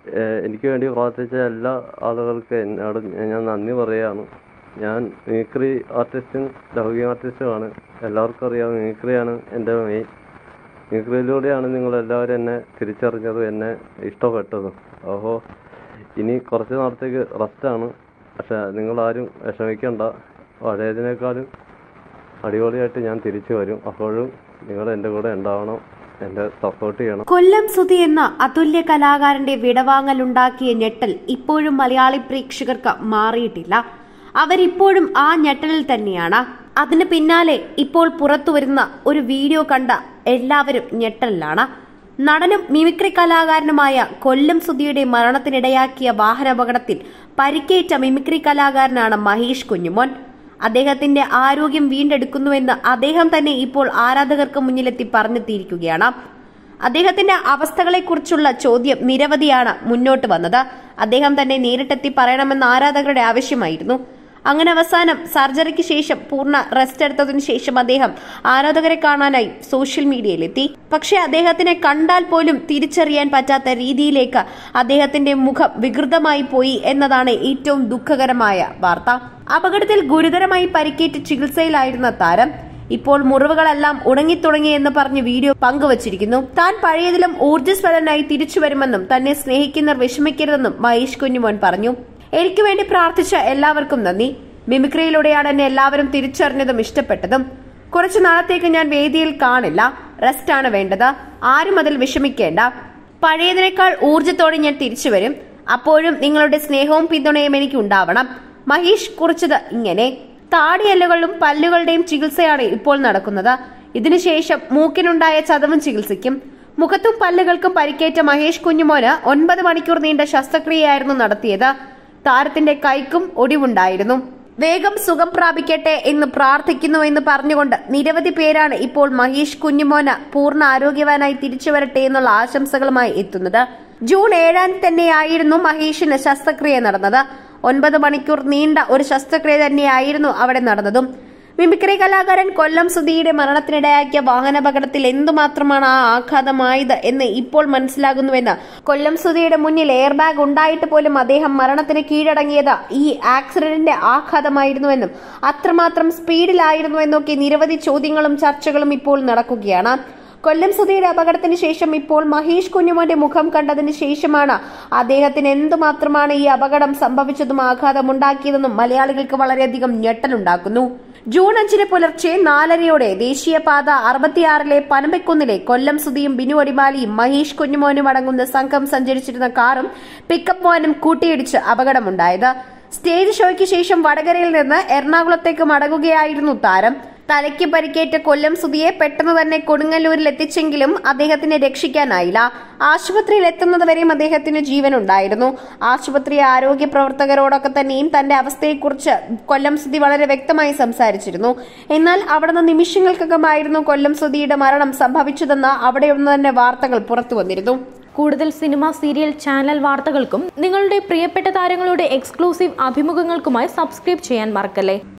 ഏഹ് എനിക്ക് വേണ്ടി പ്രാർത്ഥിച്ച എല്ലാ ആളുകൾക്കും എന്നോട് ഞാൻ നന്ദി പറയുകയാണ് ഞാൻ മിമിക്രി ആർട്ടിസ്റ്റും ലൗകിക ആർട്ടിസ്റ്റുമാണ് എല്ലാവർക്കും അറിയാം മിമിക്രിയാണ് എൻ്റെ മെയിൻ മിമിക്രിയിലൂടെയാണ് നിങ്ങളെല്ലാവരും എന്നെ തിരിച്ചറിഞ്ഞതും എന്നെ ഇഷ്ടപ്പെട്ടതും അപ്പോൾ ഇനി കുറച്ച് നാളത്തേക്ക് റെസ്റ്റാണ് പക്ഷെ നിങ്ങളാരും വിഷമിക്കണ്ട പഴയതിനേക്കാളും അടിപൊളിയായിട്ട് ഞാൻ തിരിച്ചു വരും അപ്പോഴും നിങ്ങൾ എൻ്റെ കൂടെ ഉണ്ടാവണം എന്നെ സപ്പോർട്ട് ചെയ്യണം കൊല്ലം സുധി എന്ന അതുല്യ കലാകാരന്റെ വിടവാങ്ങലുണ്ടാക്കിയ ഞെട്ടൽ ഇപ്പോഴും മലയാളി പ്രേക്ഷകർക്ക് മാറിയിട്ടില്ല അവരിപ്പോഴും ആ ഞെട്ടലിൽ തന്നെയാണ് അതിന് പിന്നാലെ ഇപ്പോൾ പുറത്തുവരുന്ന ഒരു വീഡിയോ കണ്ട എല്ലാവരും ഞെട്ടലിലാണ് നടനും മിമിക്രി കലാകാരനുമായ കൊല്ലം സുധിയുടെ മരണത്തിനിടയാക്കിയ വാഹനാപകടത്തിൽ പരിക്കേറ്റ മിമിക്രി കലാകാരനാണ് മഹേഷ് കുഞ്ഞുമോൻ അദ്ദേഹത്തിന്റെ ആരോഗ്യം വീണ്ടെടുക്കുന്നുവെന്ന് അദ്ദേഹം തന്നെ ഇപ്പോൾ ആരാധകർക്ക് മുന്നിലെത്തി പറഞ്ഞെത്തിയിരിക്കുകയാണ് അദ്ദേഹത്തിന്റെ അവസ്ഥകളെക്കുറിച്ചുള്ള ചോദ്യം നിരവധിയാണ് മുന്നോട്ട് വന്നത് അദ്ദേഹം തന്നെ നേരിട്ടെത്തി പറയണമെന്ന് ആരാധകരുടെ ആവശ്യമായിരുന്നു അങ്ങനെ അവസാനം സർജറിക്ക് ശേഷം പൂർണ്ണ റെസ്റ്റ് എടുത്തതിനു ശേഷം അദ്ദേഹം ആരാധകരെ കാണാനായി സോഷ്യൽ മീഡിയയിലെത്തി പക്ഷേ അദ്ദേഹത്തിനെ കണ്ടാൽ പോലും തിരിച്ചറിയാൻ പറ്റാത്ത രീതിയിലേക്ക് അദ്ദേഹത്തിന്റെ മുഖം വികൃതമായി പോയി എന്നതാണ് ഏറ്റവും ദുഃഖകരമായ വാർത്ത അപകടത്തിൽ ഗുരുതരമായി പരിക്കേറ്റ് ചികിത്സയിലായിരുന്ന താരം ഇപ്പോൾ മുറിവുകളെല്ലാം ഉണങ്ങിത്തുടങ്ങിയെന്ന് പറഞ്ഞ് വീഡിയോ പങ്കുവച്ചിരിക്കുന്നു താൻ പഴയതിലും ഊർജ്ജസ്വലനായി തിരിച്ചു വരുമെന്നും തന്നെ സ്നേഹിക്കുന്നവർ വിഷമിക്കരുതെന്നും മഹേഷ് കുഞ്ഞുമോൻ പറഞ്ഞു എനിക്ക് വേണ്ടി പ്രാർത്ഥിച്ച എല്ലാവർക്കും നന്ദി മിമിക്രിയിലൂടെയാണ് എന്നെ എല്ലാവരും തിരിച്ചറിഞ്ഞതും ഇഷ്ടപ്പെട്ടതും കുറച്ചു നാളത്തേക്ക് ഞാൻ വേദിയിൽ കാണില്ല റെസ്റ്റാണ് വേണ്ടത് ആരും അതിൽ വിഷമിക്കേണ്ട പഴയതിനേക്കാൾ ഊർജ്ജത്തോടെ ഞാൻ തിരിച്ചു വരും അപ്പോഴും നിങ്ങളുടെ സ്നേഹവും പിന്തുണയും എനിക്ക് ഉണ്ടാവണം മഹേഷ് കുറിച്ചത് ഇങ്ങനെ താടിയെല്ലുകളും പല്ലുകളുടെയും ചികിത്സയാണ് ഇപ്പോൾ നടക്കുന്നത് ഇതിനുശേഷം മൂക്കിനുണ്ടായ ചതവും ചികിത്സിക്കും മുഖത്തും പല്ലുകൾക്കും പരിക്കേറ്റ മഹേഷ് കുഞ്ഞുമോന് ഒൻപത് മണിക്കൂർ നീണ്ട ശസ്ത്രക്രിയയായിരുന്നു നടത്തിയത് താരത്തിന്റെ കൈക്കും ഒടിവുണ്ടായിരുന്നു വേഗം സുഖം പ്രാപിക്കട്ടെ എന്ന് പ്രാർത്ഥിക്കുന്നു എന്ന് പറഞ്ഞുകൊണ്ട് നിരവധി പേരാണ് ഇപ്പോൾ മഹേഷ് കുഞ്ഞുമോന് പൂർണ്ണ ആരോഗ്യവാനായി തിരിച്ചു വരട്ടെ എന്നുള്ള ആശംസകളുമായി എത്തുന്നത് ജൂൺ ഏഴാം തന്നെയായിരുന്നു മഹേഷിന് ശസ്ത്രക്രിയ നടന്നത് ഒൻപത് മണിക്കൂർ നീണ്ട ഒരു ശസ്ത്രക്രിയ തന്നെയായിരുന്നു അവിടെ നടന്നതും മിമിക്രി കലാകാരൻ കൊല്ലം സുധിയുടെ മരണത്തിനിടയാക്കിയ വാഹനാപകടത്തിൽ എന്തുമാത്രമാണ് ആ ആഘാതമായത് എന്ന് ഇപ്പോൾ മനസ്സിലാകുന്നുവെന്ന് കൊല്ലം സുധിയുടെ മുന്നിൽ എയർ ബാഗ് ഉണ്ടായിട്ട് പോലും അദ്ദേഹം മരണത്തിന് കീഴടങ്ങിയത് ഈ ആക്സിഡന്റിന്റെ ആഘാതമായിരുന്നുവെന്നും അത്രമാത്രം സ്പീഡിലായിരുന്നുവെന്നൊക്കെ നിരവധി ചോദ്യങ്ങളും ചർച്ചകളും ഇപ്പോൾ നടക്കുകയാണ് കൊല്ലം സുധിയുടെ അപകടത്തിന് ശേഷം ഇപ്പോൾ മഹേഷ് കുഞ്ഞുമോന്റെ മുഖം കണ്ടതിന് ശേഷമാണ് അദ്ദേഹത്തിന് എന്തുമാത്രമാണ് ഈ അപകടം സംഭവിച്ചതും ആഘാതമുണ്ടാക്കിയതെന്നും മലയാളികൾക്ക് വളരെയധികം ഞെട്ടലുണ്ടാക്കുന്നു ജൂൺ അഞ്ചിന് പുലർച്ചെ നാലരയോടെ ദേശീയപാത അറുപത്തിയാറിലെ പനമ്പക്കുന്നിലെ കൊല്ലം സുധിയും ബിനു അടിമാലിയും മഹേഷ് കുഞ്ഞുമോനും അടങ്ങുന്ന സംഘം സഞ്ചരിച്ചിരുന്ന കാറും പിക്കപ്പ് വാനും കൂട്ടിയിടിച്ച് അപകടമുണ്ടായത് സ്റ്റേജ് ഷോയ്ക്ക് ശേഷം വടകരയിൽ നിന്ന് എറണാകുളത്തേക്ക് മടങ്ങുകയായിരുന്നു താരം തലയ്ക്ക് പരിക്കേറ്റ കൊല്ലം സുധിയെ പെട്ടെന്ന് തന്നെ കൊടുങ്ങല്ലൂരിൽ എത്തിച്ചെങ്കിലും അദ്ദേഹത്തിനെ രക്ഷിക്കാനായില്ല ആശുപത്രിയിൽ എത്തുന്നതുവരെയും അദ്ദേഹത്തിന് ജീവനുണ്ടായിരുന്നു ആശുപത്രി ആരോഗ്യ പ്രവർത്തകരോടൊക്കെ തന്നെയും തന്റെ അവസ്ഥയെക്കുറിച്ച് കൊല്ലം സുധി വളരെ വ്യക്തമായി സംസാരിച്ചിരുന്നു എന്നാൽ അവിടെ നിന്ന് നിമിഷങ്ങൾക്കകമായിരുന്നു കൊല്ലം സുധിയുടെ മരണം സംഭവിച്ചതെന്ന് അവിടെ നിന്ന് തന്നെ വാർത്തകൾ പുറത്തു വന്നിരുന്നു കൂടുതൽ സിനിമ സീരിയൽ ചാനൽ വാർത്തകൾക്കും നിങ്ങളുടെ പ്രിയപ്പെട്ട താരങ്ങളുടെ എക്സ്ക്ലൂസീവ് അഭിമുഖങ്ങൾക്കുമായി സബ്സ്ക്രൈബ് ചെയ്യാൻ മറക്കല്ലേ